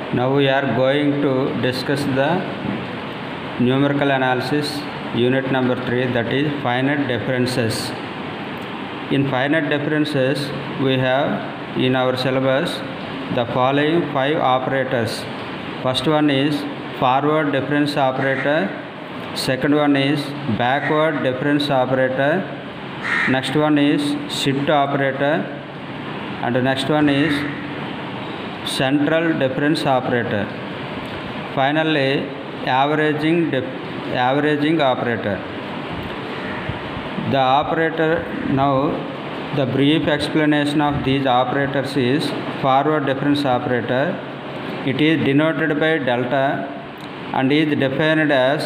Now we are going to discuss the numerical analysis unit number 3 that is finite differences. In finite differences we have in our syllabus the following five operators. First one is forward difference operator, second one is backward difference operator, next one is shift operator and the next one is central difference operator finally averaging dif- averaging operator the operator now the brief explanation of these operators is forward difference operator it is denoted by delta and is defined as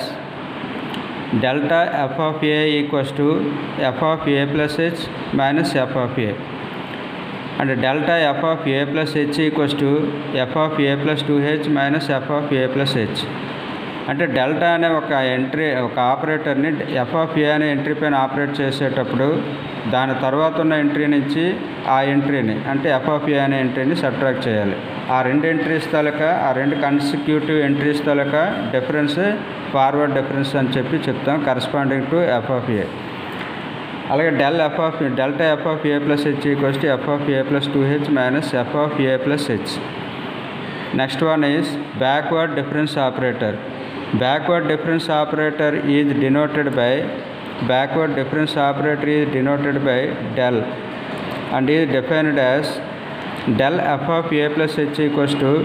delta f of a equals to f of a plus h minus f of a and delta f of a plus h equals to f of a plus 2h minus f of a plus h అంటే delta అనే ఒక entry ఒక ఆపరేటర్ని F of A అనే entry పైన operate చేసేటప్పుడు దాని తర్వాత ఉన్న ఎంట్రీ నుంచి ఆ ఎంట్రీని అంటే ఎఫ్ ఆఫ్ ఏ అనే ఎంట్రీని సబ్ట్రాక్ట్ చేయాలి ఆ రెండు ఎంట్రీస్ తాలూకా ఆ రెండు కన్సిక్యూటివ్ ఎంట్రీస్ తాలూకా డిఫరెన్స్ ఫార్వర్డ్ డిఫరెన్స్ అని చెప్పి చెప్తాం corresponding to F of A అలాగే del F of delta F of A plus H equals to F of A plus two H minus F of A plus H next one is backward difference operator backward difference operator is denoted by backward difference operator is denoted by del and is defined as del f of a plus h equals to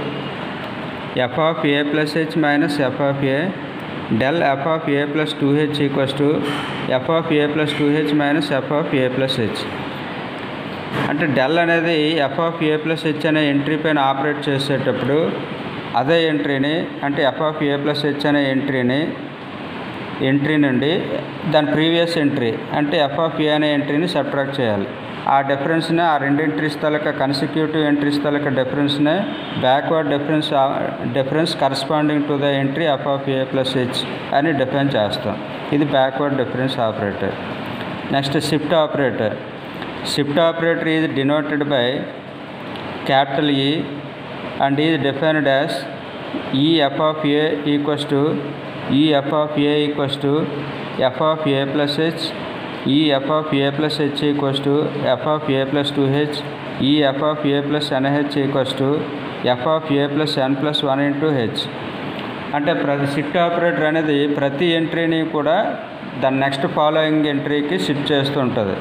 f of a plus h minus f of a del f of a plus 2h equals to f of a plus 2h minus f of a plus h అంటే del అనేది F of A plus H అనే entry పైన operate చేసేటప్పుడు అదే ఎంట్రీని అంటే F of A plus H అనే ఎంట్రీని ఎంట్రీ నుండి దాని ప్రీవియస్ ఎంట్రీ అంటే ఎఫ్ ఆఫ్ ఏ అనే ఎంట్రీని సబ్ట్రాక్ట్ చేయాలి ఆ డిఫరెన్స్ని ఆ రెండు ఎంట్రీస్ తాలూకా కన్సిక్యూటివ్ ఎంట్రీస్ తాలూకా డిఫరెన్స్ని backward difference difference corresponding to the entry F of A plus H అని డిఫైన్ చేస్తాం ఇది backward difference operator next shift operator shift operator is denoted by capital E and is defined as e f of a equals to e f of a equals to f of a plus h e f of a plus h equals to f of a plus 2h e f of a plus nh equals to f of a plus n plus 1 into h అంటే ప్రతి shift operator అనేది ప్రతి ఎంట్రీని కూడా దాని next following ఎంట్రీకి shift చేస్తూ ఉంటుంది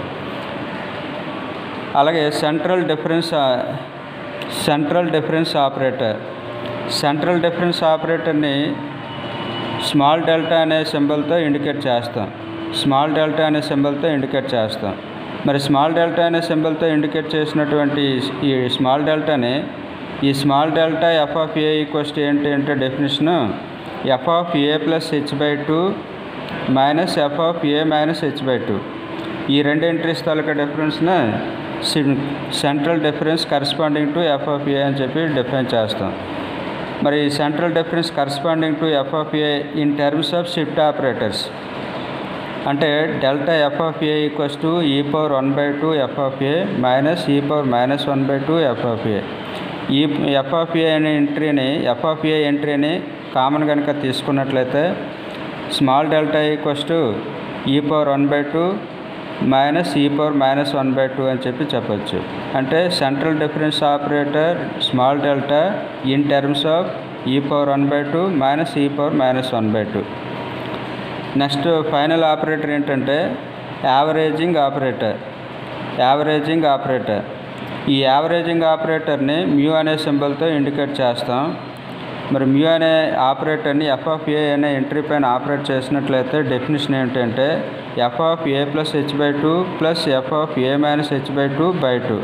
అలాగే central difference central difference operator central difference ఆపరేటర్ని స్మాల్ డెల్టా అనే సింబల్తో ఇండికేట్ చేస్తాం స్మాల్ డెల్టా అనే సింబల్తో ఇండికేట్ చేస్తాం మరి స్మాల్ డెల్టా అనే సింబల్తో ఇండికేట్ చేసినటువంటి ఈ స్మాల్ డెల్టాని ఈ small delta F of A equals ఏంటి అంటే definition F of A plus H by two minus F of A minus H by two ఈ రెండు ఎంట్రీస్ తాలూకా డిఫరెన్స్ని central difference corresponding to F of A అని చెప్పి డిఫైన్ చేస్తాం మరి central difference corresponding to F of A in terms of shift operators అంటే delta F of A equals to ఈ power one by two F of A minus E power minus one by two F of A ఈ F of A అనే ఎంట్రీని F of A ఎంట్రీని common కనుక తీసుకున్నట్లయితే small delta equals to ఈ power one by two minus E power minus one by two అని చెప్పి చెప్పచ్చు అంటే central difference operator small delta in terms of E power one by two minus E power minus one by two next final operator ఏంటంటే averaging operator averaging operator ఈ averaging ఆపరేటర్ని mu అనే సింబల్తో indicate చేస్తాం మరి మ్యూ అనే ఆపరేటర్ని F of A అనే ఎంట్రీ పైన ఆపరేట్ చేసినట్లయితే డెఫినేషన్ ఏంటంటే F of A plus H by two plus F of A minus H by two by two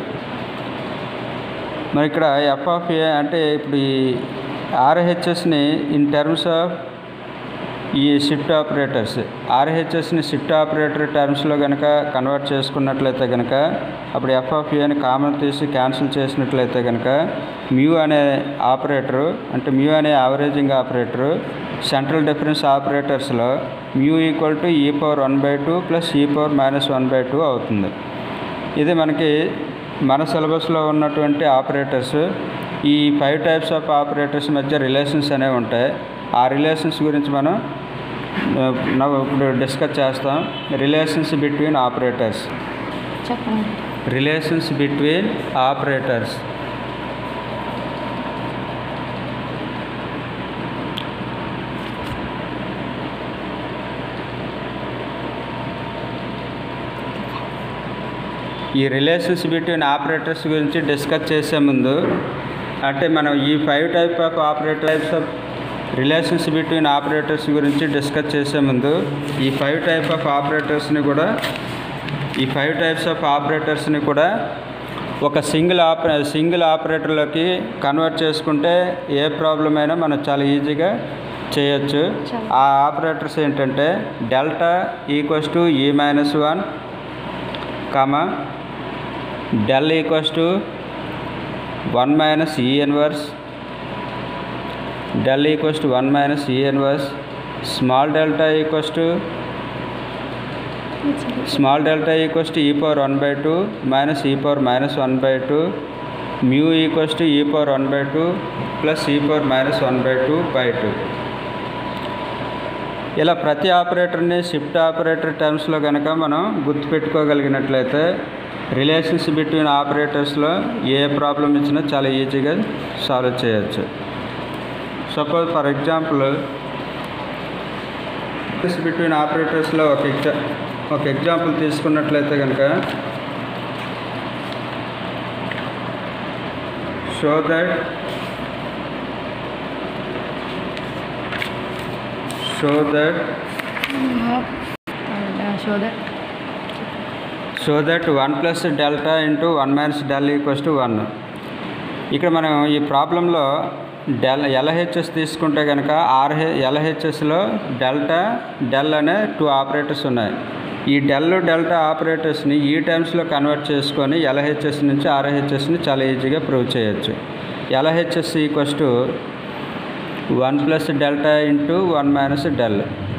మరి ఇక్కడ ఎఫ్ ఆఫ్ ఏ అంటే ఇప్పుడు ఈ ఆర్హెచ్ఎస్ని ఇన్ టర్మ్స్ ఆఫ్ ఈ షిఫ్ట్ ఆపరేటర్స్ ఆర్హెచ్ఎస్ని షిఫ్ట్ ఆపరేటర్ టర్మ్స్లో కనుక కన్వర్ట్ చేసుకున్నట్లయితే కనుక అప్పుడు ఎఫ్ ఆఫ్ ఏని కామన్ తీసి క్యాన్సిల్ చేసినట్లయితే కనుక మ్యూ అనే ఆపరేటరు అంటే మ్యూ అనే యావరేజింగ్ ఆపరేటరు సెంట్రల్ డిఫరెన్స్ ఆపరేటర్స్లో మ్యూ ఈక్వల్ టు ఈ power one by two plus E power minus one by two అవుతుంది ఇది మనకి మన సిలబస్లో ఉన్నటువంటి ఆపరేటర్స్ ఈ ఫైవ్ టైప్స్ ఆఫ్ ఆపరేటర్స్ మధ్య రిలేషన్స్ అనేవి ఉంటాయి ఆ రిలేషన్స్ గురించి మనం ఆ, నవ్వు ఇప్పుడు డిస్కస్ చేస్తాం రిలేషన్స్ బిట్వీన్ ఆపరేటర్స్ చెప్పండి రిలేషన్స్ బిట్వీన్ ఆపరేటర్స్ ఈ రిలేషన్స్ బిట్వీన్ ఆపరేటర్స్ గురించి డిస్కస్ చేసే ముందు అంటే మనం ఈ five type of operator types of relations between operators గురించి డిస్కస్ చేసే ముందు ఈ ఫైవ్ టైప్ ఆఫ్ ఆపరేటర్స్ని కూడా ఈ ఫైవ్ టైప్స్ ఆఫ్ ఆపరేటర్స్ని కూడా ఒక సింగిల్ ఆపరే సింగిల్ ఆపరేటర్లోకి కన్వర్ట్ చేసుకుంటే ఏ ప్రాబ్లం అయినా మనం చాలా ఈజీగా చేయొచ్చు చాలా. ఆ ఆపరేటర్స్ ఏంటంటే delta equals to E minus one comma del equals to one minus E inverse del equals to one minus E inverse small delta equals to small delta equals to ఈ power one by two minus E power minus one by two mu equals to ఈ power one by two plus E power minus one by two by two ఇలా ప్రతి ఆపరేటర్ని shift operator టర్మ్స్లో కనుక మనం గుర్తుపెట్టుకోగలిగినట్లయితే relations between ఆపరేటర్స్లో ఏ problem ఇచ్చినా చాలా ఈజీగా సాల్వ్ చేయొచ్చు suppose for example relations between ఆపరేటర్స్లో ఒక ఎగ్జా ఒక ఎగ్జాంపుల్ తీసుకున్నట్లయితే కనుక show that show that show that so that one plus delta into one minus del equals to one ఇక్కడ మనం ఈ ప్రాబ్లంలో డెల్ ఎల్హెచ్ఎస్ తీసుకుంటే కనుక ఆర్హె ఎల్హెచ్ఎస్లో డెల్టా డెల్ అనే టూ ఆపరేటర్స్ ఉన్నాయి ఈ డెల్ డెల్టా ఆపరేటర్స్ని ఈ టైమ్స్లో కన్వర్ట్ చేసుకొని ఎల్హెచ్ఎస్ నుంచి ఆర్హెచ్ఎస్ని చాలా ఈజీగా ప్రూవ్ చేయొచ్చు LHS equals to one plus delta into one minus del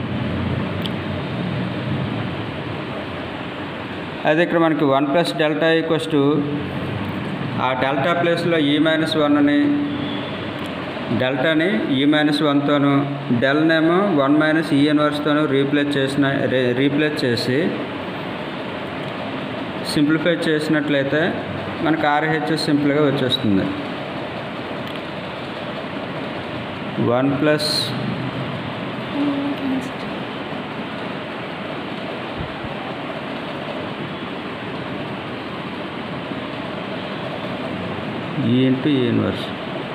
అదే ఇక్కడ మనకి one plus delta equals to ఆ డెల్టా ప్లేస్లో ఈ మైనస్ వన్ అని డెల్టాని ఈ మైనస్ వన్తోను డెల్నేమో వన్ మైనస్ ఈ ఇన్వర్స్తోను రీప్లేస్ చేసిన రీ- రీప్లేస్ చేసి సింప్లిఫై చేసినట్లయితే మనకు ఆర్హెచ్ఎస్ సింపుల్గా వచ్చేస్తుంది one plus E into E inverse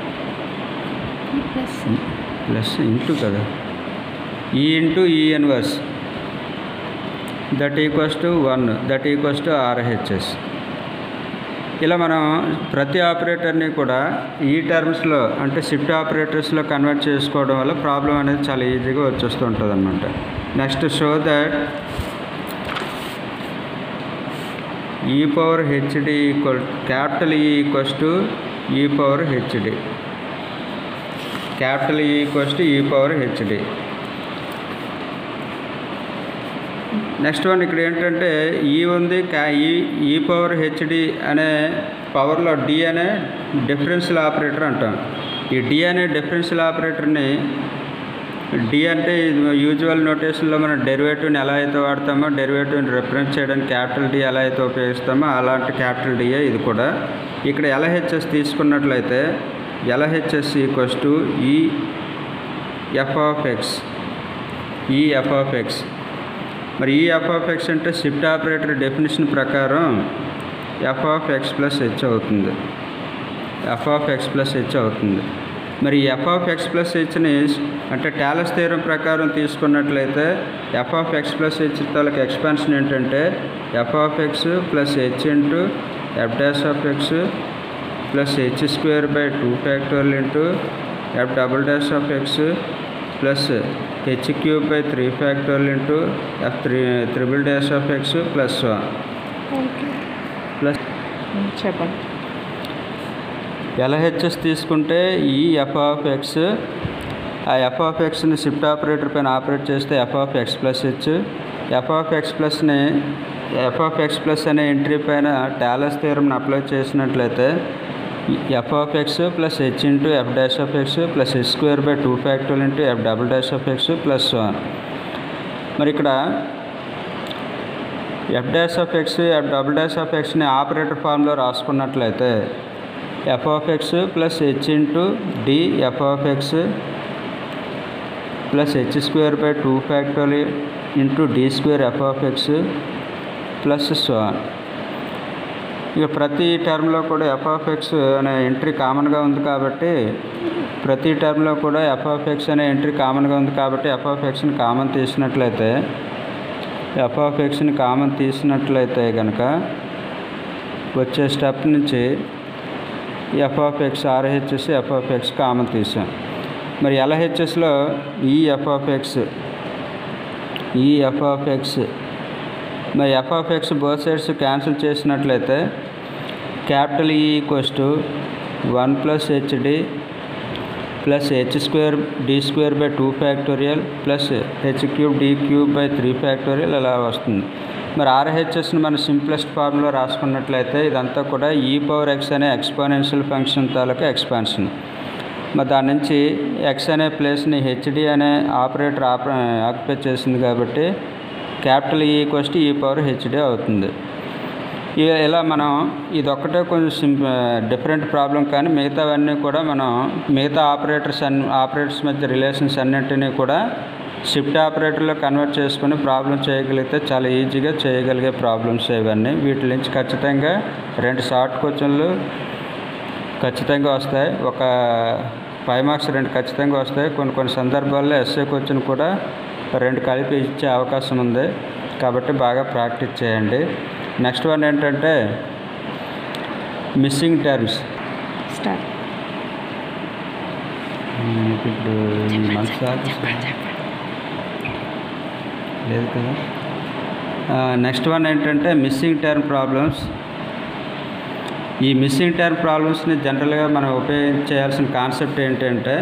plus plus into కదా E into E inverse that equals to one that equals to RHS ఇలా మనం ప్రతి ఆపరేటర్ని కూడా ఈ టర్మ్స్లో అంటే షిఫ్ట్ ఆపరేటర్స్లో కన్వర్ట్ చేసుకోవడం వల్ల ప్రాబ్లం అనేది చాలా ఈజీగా వచ్చేస్తూ ఉంటుంది అనమాట next show that e power hD equal capital E equals to ఈ power hD capital E equals to ఈ పవర్ హెచ్డి నెక్స్ట్ వన్ ఇక్కడ ఏంటంటే ఈ ఉంది క్యా ఈ ఈ పవర్ హెచ్డి అనే పవర్లో డి అనే డిఫరెన్షియల్ ఆపరేటర్ అంటాం ఈ డి అనే డిఫరెన్షియల్ ఆపరేటర్ని డి అంటే యూజువల్ నోటేషన్లో మనం డెరివేటివ్ని ఎలా అయితే వాడతామో డెరివేటివ్ని రిఫరెన్స్ చేయడానికి క్యాపిటల్ డి ఎలా అయితే ఉపయోగిస్తామో అలాంటి క్యాపిటల్ డిఏ ఇది కూడా ఇక్కడ ఎల్హెచ్ఎస్ తీసుకున్నట్లయితే LHS equals to E F of x E F of x మరి ఈ ఎఫ్ ఆఫ్ ఎక్స్ అంటే షిఫ్ట్ ఆపరేటర్ డెఫినేషన్ ప్రకారం f of x plus h అవుతుంది f of x plus h అవుతుంది మరి ఎఫ్ ఆఫ్ ఎక్స్ ప్లస్ హెచ్ని అంటే Taylor's theorem ప్రకారం తీసుకున్నట్లయితే f of x plus h తాలూకు ఎక్స్పాన్షన్ ఏంటంటే F of x plus h into f dash of x plus h square by two factorial into f double dash of x plus h cube by three factorial into f three triple dash of x plus one okay plus చెప్పండి LHS తీసుకుంటే E F of x ఆ f of ఎక్స్ని shift operator పైన operate చేస్తే f of x plus h f of x ప్లస్ని f of x plus అనే entry పైన Taylor's థియరంని అప్లై చేసినట్లయితే f of x plus h into f dash of x plus h square by two factorial into f double dash of x plus one మరి ఇక్కడ f dash of x f double dash of ఎక్స్ని operator ఫామ్లో రాసుకున్నట్లయితే f of x plus h into D f of x plus h square by two factorial into D square f of x plus one ఇక ప్రతి టర్మ్లో కూడా f of x అనే entry కామన్గా ఉంది కాబట్టి ప్రతి టర్మ్లో కూడా ఎఫ్ ఆఫ్ ఎక్స్ అనే ఎంట్రీ కామన్గా ఉంది కాబట్టి ఎఫ్ ఆఫ్ ఎక్స్ని కామన్ తీసినట్లయితే ఎఫ్ ఆఫ్ ఎక్స్ని కామన్ తీసినట్లయితే కనుక వచ్చే స్టెప్ నుంచి f of x RHS f of x common తీసాం మరి ఎల్హెచ్ఎస్లో E F of x E F of x మరి f of x both sides cancel చేసినట్లయితే capital E equals to one plus hD plus h square D square by two factorial plus h cube D cube by three factorial ఇలా వస్తుంది మరి ఆర్హెచ్ఎస్ని మనం simplest ఫార్మ్లో రాసుకున్నట్లయితే ఇదంతా కూడా e power x అనే exponential function తాలూకా expansion మరి దాని నుంచి ఎక్స్ అనే ప్లేస్ని హెచ్డి అనే ఆపరేటర్ ఆప ఆక్యుపై చేసింది కాబట్టి క్యాపిటల్ ఈ ఈక్వస్ ఈ పవర్ హెచ్డి అవుతుంది ఇ- ఇలా మనం ఇదొక్కటే కొంచెం సింప్ డిఫరెంట్ ప్రాబ్లం కానీ మిగతావన్నీ కూడా మనం మిగతా ఆపరేటర్స్ అన్ని ఆపరేటర్స్ మధ్య రిలేషన్స్ అన్నింటినీ కూడా షిఫ్ట్ ఆపరేటర్లో కన్వర్ట్ చేసుకుని ప్రాబ్లం చేయగలిగితే చాలా ఈజీగా చేయగలిగే ప్రాబ్లమ్స్ ఇవన్నీ వీటి నుంచి ఖచ్చితంగా రెండు షార్ట్ క్వశ్చన్లు ఖచ్చితంగా వస్తాయి ఒక ఫైవ్ మార్క్స్ రెండు ఖచ్చితంగా వస్తాయి కొన్ని కొన్ని సందర్భాల్లో ఎస్ఏ క్వశ్చన్ కూడా రెండు కలిపి ఇచ్చే అవకాశం ఉంది కాబట్టి బాగా ప్రాక్టీస్ చేయండి నెక్స్ట్ వన్ ఏంటంటే మిస్సింగ్ టర్మ్స్ స్టార్ట్ ఇప్పుడు ఈ మంత్ సార్ లేదు కదా నెక్స్ట్ వన్ ఏంటంటే మిస్సింగ్ టర్మ్ ప్రాబ్లమ్స్ ఈ మిస్సింగ్ టర్మ్ ప్రాబ్లమ్స్ని జనరల్గా మనం ఉపయోగించేయాల్సిన కాన్సెప్ట్ ఏంటంటే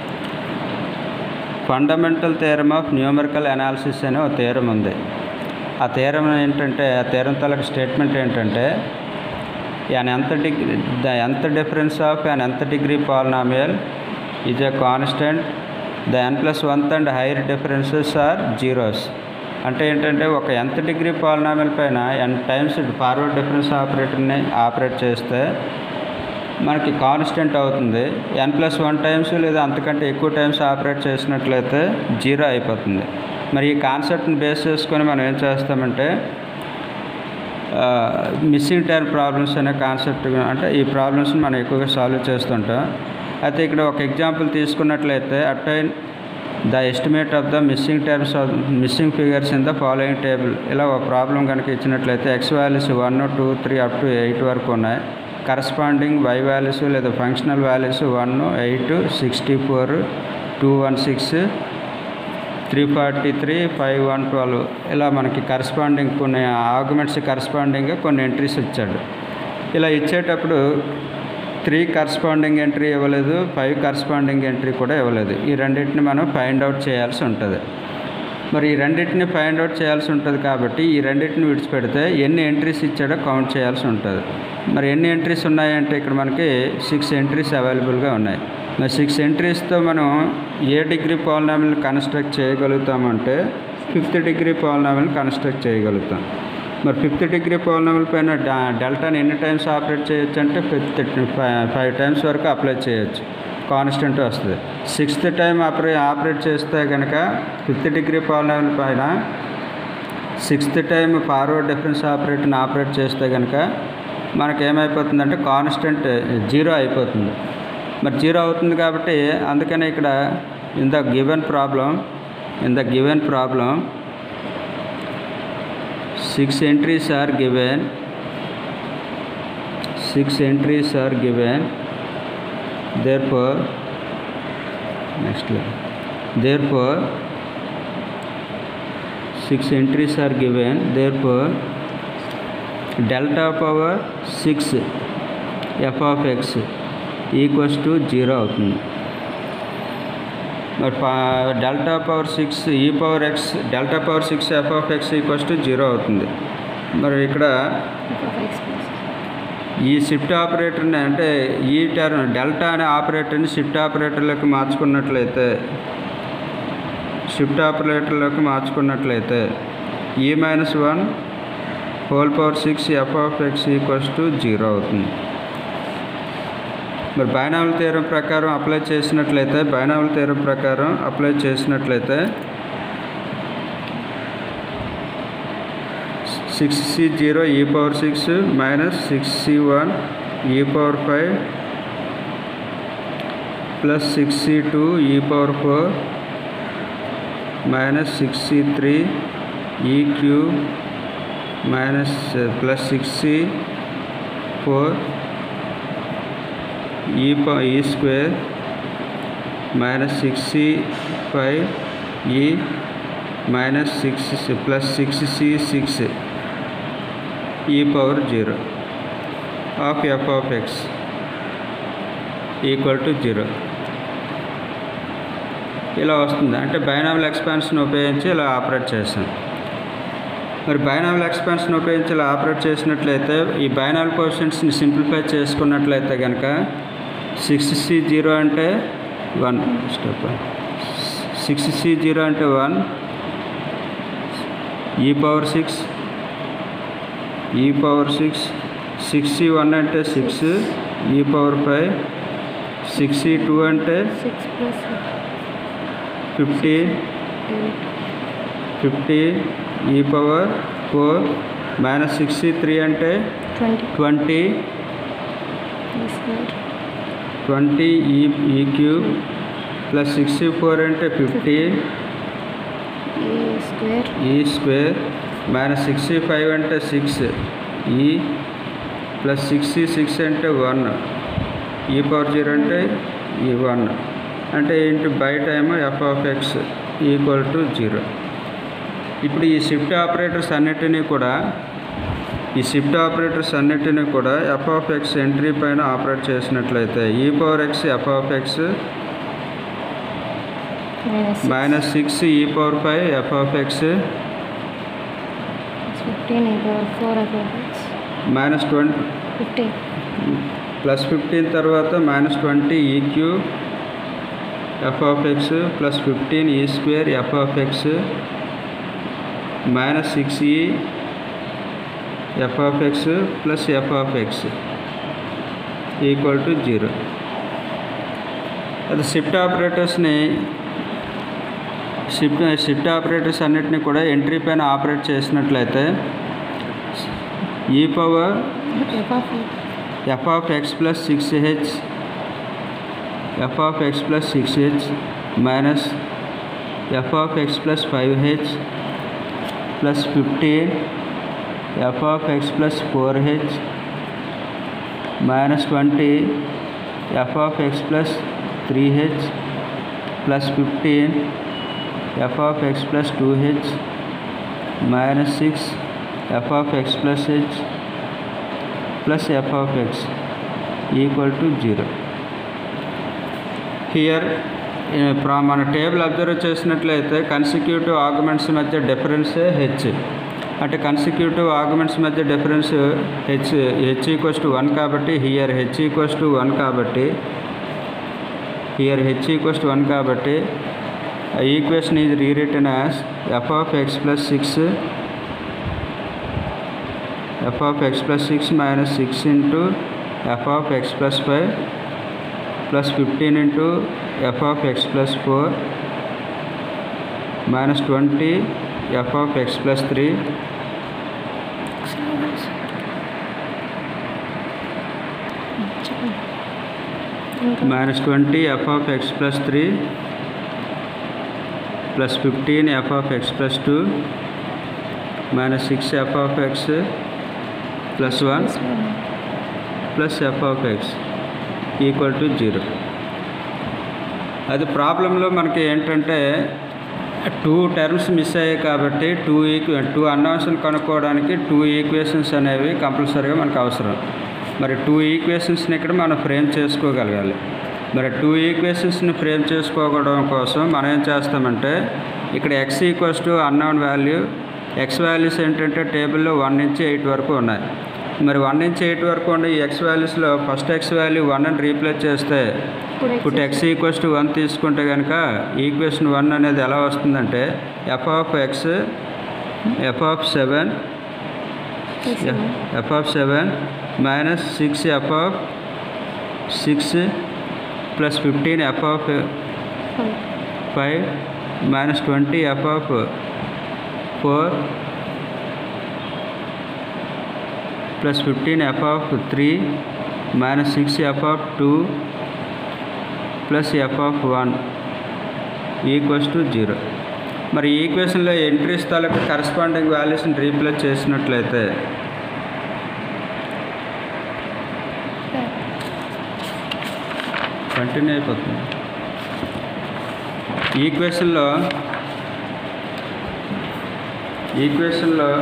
fundamental theorem of numerical analysis అనే ఒక థియరం ఉంది ఆ థియరం ఏంటంటే ఆ థియరం తాలూకు స్టేట్మెంట్ ఏంటంటే an nth degree the nth difference of an nth degree polynomial is a constant the n plus 1th and higher differences are zeros అంటే ఏంటంటే ఒక ఎంత డిగ్రీ పాలినామిల్ పైన ఎన్ టైమ్స్ ఫార్వర్డ్ డిఫరెన్స్ ఆపరేటర్ని operate చేస్తే మనకి constant అవుతుంది ఎన్ plus one times లేదా అంతకంటే ఎక్కువ టైమ్స్ ఆపరేట్ చేసినట్లయితే జీరో అయిపోతుంది మరి ఈ కాన్సెప్ట్ని బేస్ చేసుకొని మనం ఏం చేస్తామంటే మిస్సింగ్ టర్మ్ ప్రాబ్లమ్స్ అనే కాన్సెప్ట్ అంటే ఈ ప్రాబ్లమ్స్ని మనం ఎక్కువగా సాల్వ్ చేస్తుంటాం అయితే ఇక్కడ ఒక ఎగ్జాంపుల్ తీసుకున్నట్లయితే attain the estimate of the missing terms of missing figures in the following table ఇలా ఒక ప్రాబ్లం కనుక ఇచ్చినట్లయితే x values one two three up to eight వరకు ఉన్నాయి కరస్పాండింగ్ వై వాల్యూస్ లేదా functional values one eight sixty four two one six three forty three five one twelve ఇలా మనకి corresponding కొన్ని ఆర్గ్యుమెంట్స్ కరస్పాండింగ్గా కొన్ని ఎంట్రీస్ ఇచ్చాడు ఇలా ఇచ్చేటప్పుడు త్రీ కరస్పాండింగ్ ఎంట్రీ ఇవ్వలేదు ఫైవ్ కరస్పాండింగ్ ఎంట్రీ కూడా ఇవ్వలేదు ఈ రెండింటిని మనం ఫైండ్ అవుట్ చేయాల్సి ఉంటుంది మరి ఈ రెండింటిని ఫైండ్ అవుట్ చేయాల్సి ఉంటుంది కాబట్టి ఈ రెండింటిని విడిచిపెడితే ఎన్ని ఎంట్రీస్ ఇచ్చాడో కౌంట్ చేయాల్సి ఉంటుంది మరి ఎన్ని ఎంట్రీస్ ఉన్నాయంటే ఇక్కడ మనకి సిక్స్ ఎంట్రీస్ అవైలబుల్గా ఉన్నాయి మరి సిక్స్ ఎంట్రీస్తో మనం ఏ డిగ్రీ పాలినామిల్ కన్స్ట్రక్ట్ చేయగలుగుతామంటే ఫిఫ్త్ డిగ్రీ పాలినామిల్ కన్స్ట్రక్ట్ చేయగలుగుతాం మరి ఫిఫ్త్ డిగ్రీ పాలినామిల్ పైన డా- డెల్టాని ఎన్ని టైమ్స్ ఆపరేట్ చేయొచ్చు అంటే ఫిఫ్త్ ఫైవ్ టైమ్స్ వరకు అప్లై చేయొచ్చు కాన్స్టెంట్ వస్తుంది సిక్స్త్ టైం ఆపరే ఆపరేట్ చేస్తే కనుక ఫిఫ్త్ డిగ్రీ పాలినామిల్ పైన సిక్స్త్ టైం ఫార్వర్డ్ డిఫరెన్స్ ఆపరేటర్ని ఆపరేట్ చేస్తే కనుక మనకి ఏమైపోతుందంటే కాన్స్టెంట్ జీరో అయిపోతుంది మరి జీరో అవుతుంది కాబట్టి అందుకనే ఇక్కడ in the given problem in the given problem six entries are given six entries are given therefore next line therefore six entries are given therefore delta power 6 f of x equals to zero అవుతుంది మరి delta power six E power x delta power six f of x equals to zero అవుతుంది మరి ఇక్కడ ఈ shift ఆపరేటర్ని అంటే ఈ term delta అనే ఆపరేటర్ని షిఫ్ట్ ఆపరేటర్లోకి మార్చుకున్నట్లయితే షిఫ్ట్ ఆపరేటర్లోకి మార్చుకున్నట్లయితే E minus one whole power six f of x equals to zero అవుతుంది మరి బైనామల్ తీరం ప్రకారం అప్లై చేసినట్లయితే బైనామల్ తీరం ప్రకారం అప్లై చేసినట్లయితే six C zero E power six minus six C one E power five plus six C two E power four minus six C three E cube minus plus six C four E ప E square minus six C five E minus six plus six C six E power zero of f of x equal to zero ఇలా వస్తుంది అంటే binomial expansion ఉపయోగించి ఇలా operate చేస్తాం మరి binomial expansion ఉపయోగించి ఇలా ఆపరేట్ చేసినట్లయితే ఈ బైనామల్ కోషన్స్ని సింప్లిఫై చేసుకున్నట్లయితే కనుక సిక్స్ సి జీరో అంటే one step six C zero అంటే one E power six E power six six C one అంటే six E power five six C two అంటే six plus fifty eight fifty E power four minus six C three అంటే twenty twenty E square twenty E E cube plus sixty four అంటే fifty E square E square minus sixty five అంటే six E plus sixty six అంటే one E power zero అంటే E one అంటే into by time f of x equal to zero ఇప్పుడు ఈ shift operators అన్నిటినీ కూడా ఈ షిఫ్ట్ ఆపరేటర్స్ అన్నిటినీ కూడా ఎఫ్ ఆఫ్ ఎక్స్ ఎంట్రీ పైన ఆపరేట్ చేసినట్లయితే E power x f of x minus minus six E power five f of x fifteen E power four x minus twenty fifteen plus fifteen తర్వాత minus twenty E cube f of x plus fifteen E square f of x minus six E F of x plus F of x equal to zero అది shift ఆపరేటర్స్ని shift shift operators అన్నిటిని కూడా entry పైన operate చేసినట్లయితే E power f of f of x plus six h f of x plus six h minus F of x plus five h plus fifteen f of x plus four h minus twenty f of x plus three h plus fifteen f of x plus two H minus six f of x plus h plus F of x equal to zero here from మన table observe చేసినట్లయితే consecutive arguments మధ్య డిఫరెన్సే h అంటే consecutive arguments మధ్య difference h h equals to one కాబట్టి here h equals to one కాబట్టి here h equals to one కాబట్టి equation is rewritten as f of x plus six f of x plus six minus six into f of x plus five plus fifteen into f of x plus four minus twenty f of x plus three చెప్పండి ఇంకా minus twenty f of x plus three plus fifteen f of x plus two minus six f of x plus one plus F of x equal to zero అది ప్రాబ్లంలో మనకి ఏంటంటే two terms miss అయ్యాయి కాబట్టి two ఈక్వ two అన్నౌన్స్లు కనుక్కోవడానికి two equations అనేవి కంపల్సరీగా మనకు అవసరం మరి టూ ఈక్వేషన్స్ని ఇక్కడ మనం ఫ్రేమ్ చేసుకోగలగాలి మరి టూ ఈక్వేషన్స్ని ఫ్రేమ్ చేసుకోవడం కోసం మనం ఏం చేస్తామంటే ఇక్కడ x equals to unknown value x values ఏంటంటే టేబుల్లో వన్ నుంచి ఎయిట్ వరకు ఉన్నాయి మరి వన్ నుంచి ఎయిట్ వరకు ఉండే ఈ ఎక్స్ వాల్యూస్లో ఫస్ట్ ఎక్స్ వాల్యూ వన్ అని రీప్లేస్ చేస్తే ఇప్పుడు ఇప్పుడు ఎక్స్ ఈక్వల్స్ టు వన్ తీసుకుంటే కనుక ఈక్వేషన్ వన్ అనేది ఎలా వస్తుందంటే f of x f of seven f of seven minus six f of six plus fifteen f of five minus twenty f of four plus fifteen f of three minus six f of two plus F of one equals to zero మరి ఈ ఈక్వేషన్లో entries తాలూకు corresponding వాల్యూస్ని replace చేసినట్లయితే continue అయిపోతుంది ఈక్వేషన్లో ఈక్వేషన్లో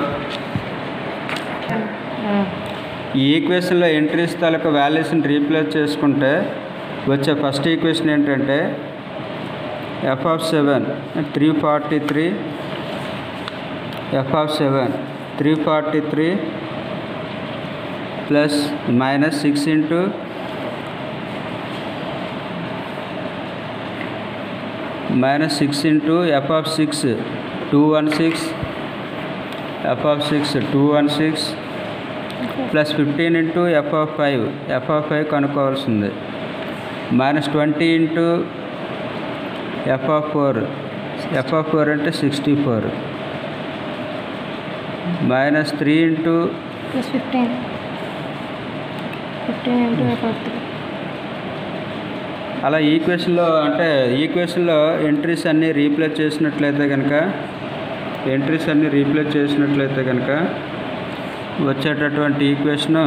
ఈ ఈక్వేషన్లో ఎంట్రీస్ తాలూకు వాల్యూస్ని రీప్లేస్ చేసుకుంటే వచ్చే ఫస్ట్ ఈక్వేషన్ ఏంటంటే F of seven three forty three f of seven three forty three plus minus six into minus six into f of six two one six f of six two one six plus fifteen into f of five f of five కనుక్కోవాల్సింది minus twenty into f of four f of four అంటే sixty four minus three into plus fifteen fifteen into f of three అలా ఈక్వేషన్లో అంటే ఈక్వేషన్లో entries అన్నీ replace చేసినట్లయితే కనుక entries అన్నీ replace చేసినట్లయితే కనుక వచ్చేటటువంటి ఈక్వేషను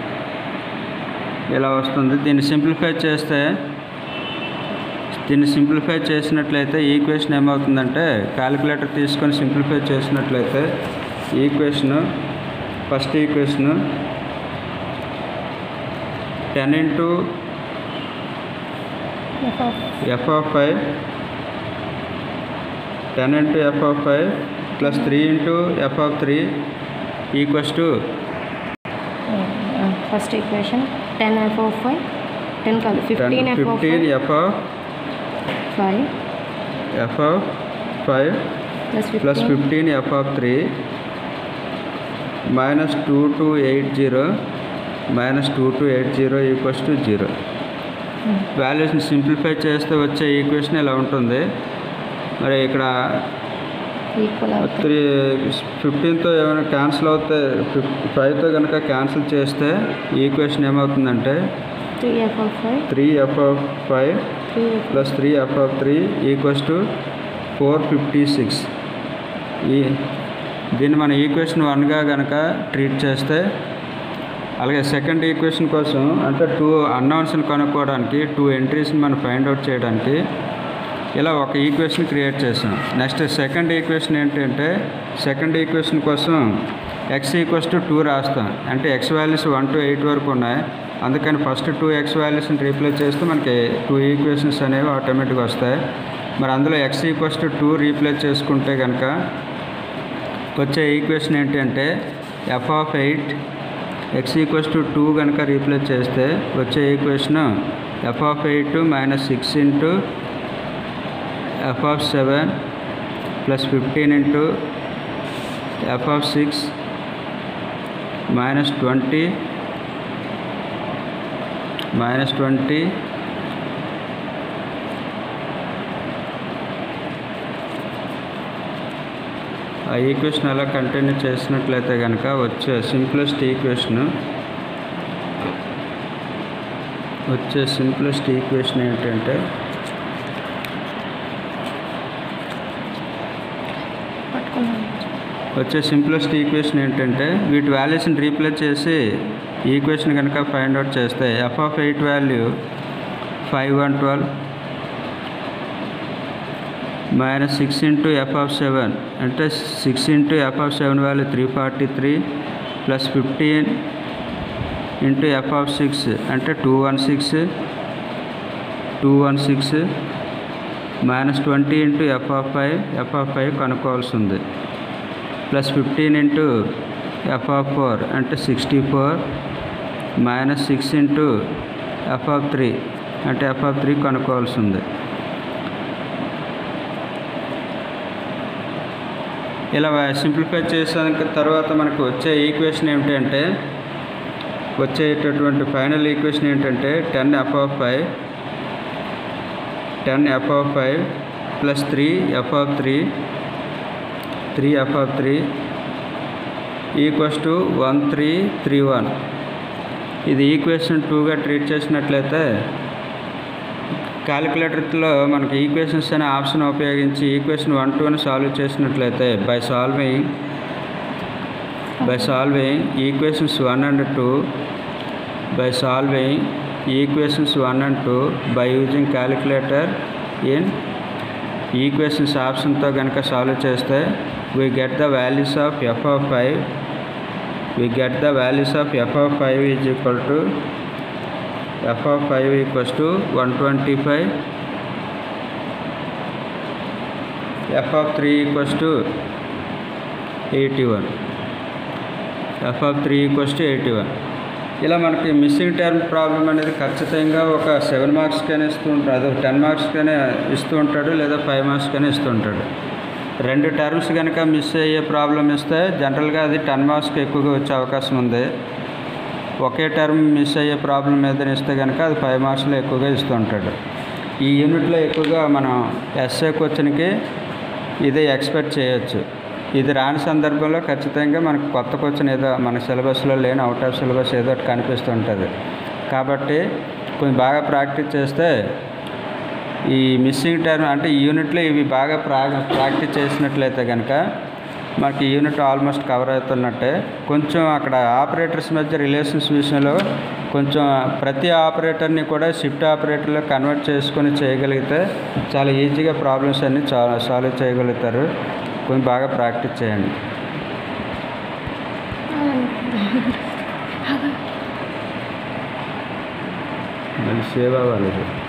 ఇలా వస్తుంది దీన్ని సింప్లిఫై చేస్తే దీన్ని సింప్లిఫై చేసినట్లయితే ఈక్వేషన్ ఏమవుతుందంటే క్యాలిక్యులేటర్ తీసుకొని సింప్లిఫై చేసినట్లయితే equation first equation ten into f of f of five ten into f of five plus three into f of three equals to first equation ten f of five ten కాదు ten fifteen f of fifteen f of five f of five plus plus fifteen fifteen f of three minus two two eight zero minus two two eight zero equals to zero వాల్యూస్ని simplify చేస్తే వచ్చే equation ఇలా ఉంటుంది మరి ఇక్కడ equal అవుతాయి three ఫిఫ్టీన్తో ఏమైనా cancel అవుతే ఫిఫ్ ఫైవ్తో కనుక క్యాన్సిల్ చేస్తే ఈక్వేషన్ ఏమవుతుందంటే three f of five three f of five three f plus three f of three equals to four fifty six ఈ దీన్ని మన ఈక్వేషన్ వన్గా కనుక ట్రీట్ చేస్తే అలాగే సెకండ్ ఈక్వేషన్ కోసం అంటే టూ అన్నౌన్స్ని కనుక్కోవడానికి టూ ఎంట్రీస్ని మనం ఫైండ్ అవుట్ చేయడానికి ఇలా ఒక ఈక్వేషన్ క్రియేట్ చేసాం నెక్స్ట్ సెకండ్ ఈక్వేషన్ ఏంటంటే సెకండ్ ఈక్వేషన్ కోసం ఎక్స్ ఈక్వల్స్ టు టూ రాస్తాం అంటే x values one to eight వరకు ఉన్నాయి అందుకని ఫస్ట్ టూ ఎక్స్ వాల్యూస్ని రీప్లేస్ చేస్తే మనకి టూ ఈక్వేషన్స్ అనేవి ఆటోమేటిక్గా వస్తాయి మరి అందులో x equals to two replace చేసుకుంటే కనుక వచ్చే ఈక్వేషన్ ఏంటంటే F of eight x equals to two కనుక రీప్లేస్ చేస్తే వచ్చే equation f of eight minus six into f of seven plus fifteen into f of six minus twenty minus twenty ఆ equation అలా continue చేసినట్లయితే కనుక వచ్చే simplest equation వచ్చే simplest equation ఏంటంటే పట్టుకున్నాను వచ్చే సింప్లెస్ట్ ఈక్వేషన్ ఏంటంటే వీటి వాల్యూస్ని రీప్లేస్ చేసి ఈక్వేషన్ కనుక ఫైండ్ అవుట్ చేస్తే f of eight value five one twelve minus six into f of seven అంటే six into f of seven value three forty three plus fifteen into f of six అంటే two one six two one six minus twenty into f of five f of five కనుక్కోవాల్సి ఉంది plus fifteen into f of four అంటే sixty four minus six into f of three అంటే F of three కనుక్కోవాల్సి ఉంది ఇలా simplify చేసాక తర్వాత మనకు వచ్చే ఈక్వేషన్ ఏమిటంటే వచ్చేటటువంటి ఫైనల్ ఈక్వేషన్ ఏంటంటే ten f of five ten f of five plus three f of three three f of three equals to one three three one ఇది ఈక్వేషన్ టూగా ట్రీట్ చేసినట్లయితే క్యాలిక్యులేటర్లో మనకి ఈక్వేషన్స్ అనే ఆప్షన్ ఉపయోగించి ఈక్వేషన్ వన్ టూ అని solve చేసినట్లయితే by solving by solving equations one and two by solving equations one and two by using calculator in equations ఆప్షన్తో కనుక సాల్వ్ చేస్తే we get the values of f of five we get the values of f of 5 is equal to f of 5 equals to 125 f of 3 equals to 81 f of 3 equals to 81 ఇలా మనకి missing term problem అనేది ఖచ్చితంగా ఒక seven మార్క్స్కైనా ఇస్తూ ఉంటాడు అదే ten మార్క్స్కైనా ఇస్తూ ఉంటాడు లేదా ఫైవ్ మార్క్స్కైనా ఇస్తూ ఉంటాడు రెండు టర్మ్స్ కనుక మిస్ అయ్యే ప్రాబ్లం ఇస్తే జనరల్గా అది టెన్ మార్క్స్కి ఎక్కువగా వచ్చే అవకాశం ఉంది ఒకే టర్మ్ మిస్ అయ్యే ప్రాబ్లం ఏదైనా ఇస్తే కనుక అది ఫైవ్ మార్క్స్లో ఎక్కువగా ఇస్తూ ఉంటాడు ఈ యూనిట్లో ఎక్కువగా మనం ఎస్ఏ క్వశ్చన్కి ఇదే ఎక్స్పెక్ట్ చేయొచ్చు ఇది రాని సందర్భంలో ఖచ్చితంగా మనకు కొత్త క్వశ్చన్ ఏదో మన సిలబస్లో లేని అవుట్ ఆఫ్ సిలబస్ ఏదో ఒకటి కనిపిస్తుంటుంది కాబట్టి కొంచెం బాగా ప్రాక్టీస్ చేస్తే ఈ మిస్సింగ్ టర్మ్ అంటే ఈ యూనిట్లో ఇవి బాగా ప్రా ప్రాక్టీస్ చేసినట్లయితే కనుక మనకి ఈ యూనిట్ ఆల్మోస్ట్ కవర్ అవుతున్నట్టే కొంచెం అక్కడ ఆపరేటర్స్ మధ్య రిలేషన్స్ విషయంలో కొంచెం ప్రతి ఆపరేటర్ని కూడా షిఫ్ట్ ఆపరేటర్లో కన్వర్ట్ చేసుకొని చేయగలిగితే చాలా ఈజీగా ప్రాబ్లమ్స్ అన్నీ చాలా సాల్వ్ చేయగలుగుతారు కొంచెం బాగా ప్రాక్టీస్ చేయండి మళ్ళీ సేవ్ అవ్వాలి ఇది